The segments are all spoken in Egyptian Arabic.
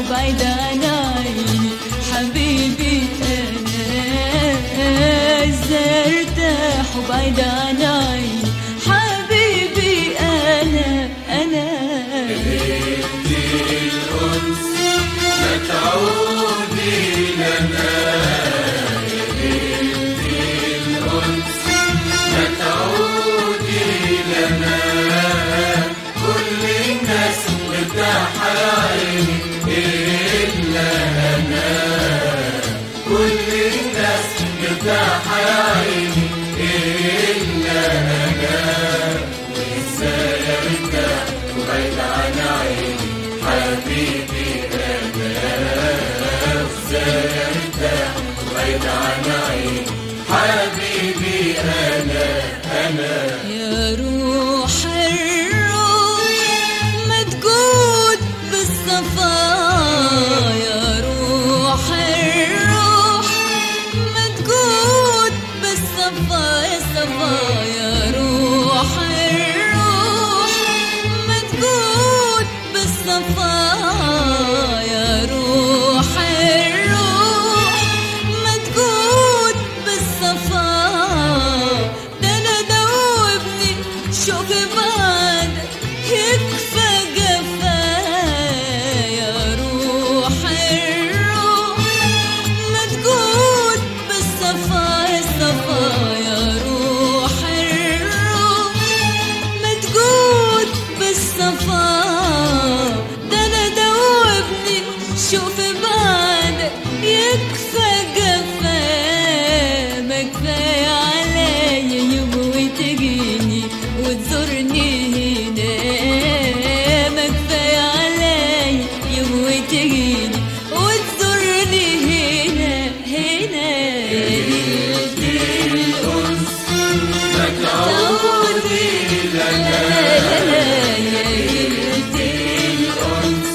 وبعيد عن عيني حبيبي انا ازاي ارتاح وبعيد عن عيني حبيبي انا انا يا روح الروح ما تقود بالصفا يا روح الروح ما تقود بالصفا يا صفا يا روح الروح ما تقود بالصفا يا روح الروح ما تقود بالصفا ده انا دوبني شوف بعدك يكفى جفا يا روح الروح ما تقود بالصفا يا صفا يا روح الروح ما تقود بالصفا ده انا دوبني شوف بعدك يكفى جفا ما كفاية عليا يبوي تجيني وتزورني هنا ما كفاية عليا يبوي تجيني وتزورني هنا هنا يا ليلة الأنس تعودي لا لا لا يا ليلة الأنس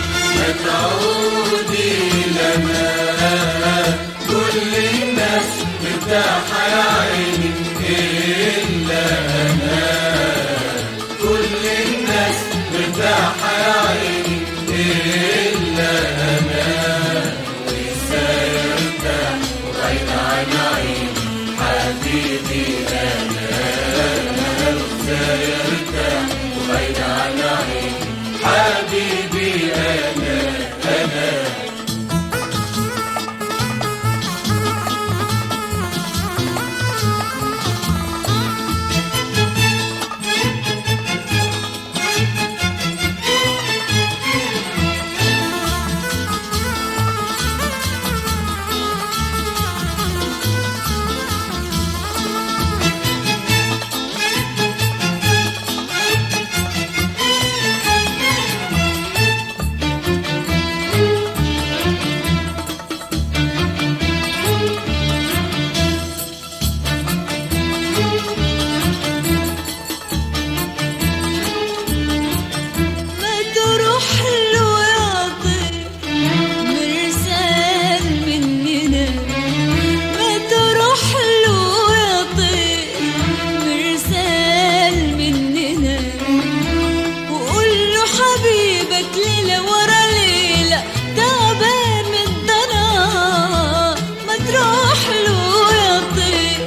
ما تروح له يا طير مرسال مننا ما تروح له يا طير مرسال مننا وقول له حبيبك ليلة ورا ليلة تعبان من الضنا ما تروح له يا طير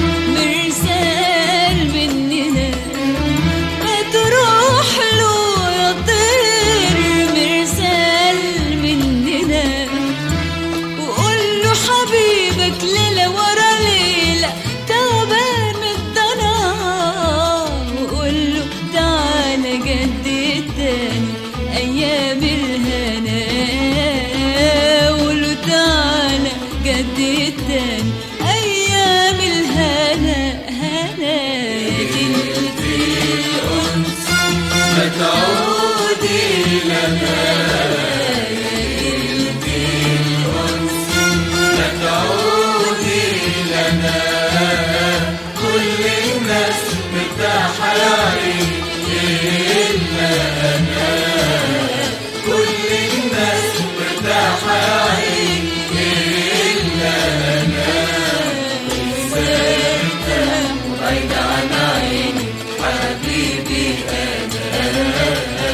مرسال مننا ما تروح له يا طير مرسال مننا وقول له حبيبك ليلة ورا ليلة تعبان من الضنا وقول له تعالى جدد تاني أيام الهنا قول له تعالى جدد تاني أيام الهنا هنا يا ليلة الأنس تعودي لنا بعيد عن عيني حبيبي أنا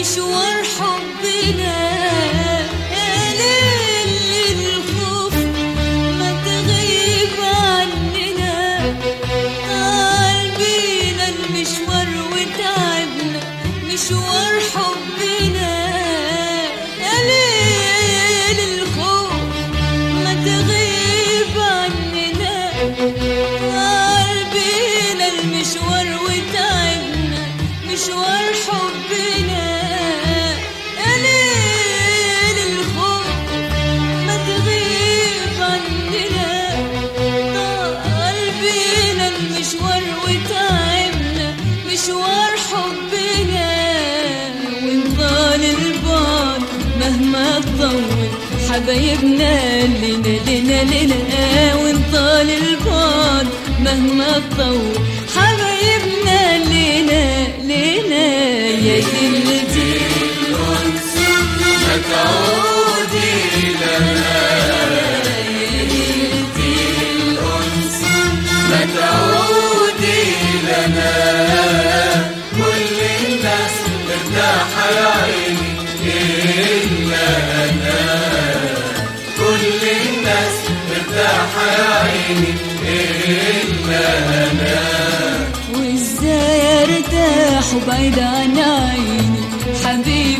مشوار حبنا يا ليل الخوف ما تغيب عننا طال بينا المشوار وتعبنا مشوار حبنا يا ليل الخوف ما تغيب عننا طال بينا المشوار وتعبنا مشوار حبنا يا ليل الخوف ما تغيب عننا طال بينا المشوار وتعبنا مشوار حبنا ونطال البعد مهما طول حبايبنا لنا لنا لنا ونطال البعد مهما طول حبايبنا لنا لنا يا دلتي ما تعودي لنا ما تعودي لنا كل الناس مرتاحة يا عيني إلا أنا كل الناس مرتاحة يا عيني إلا أنا وازاي ارتاح وبعيد عن عيني حبيبي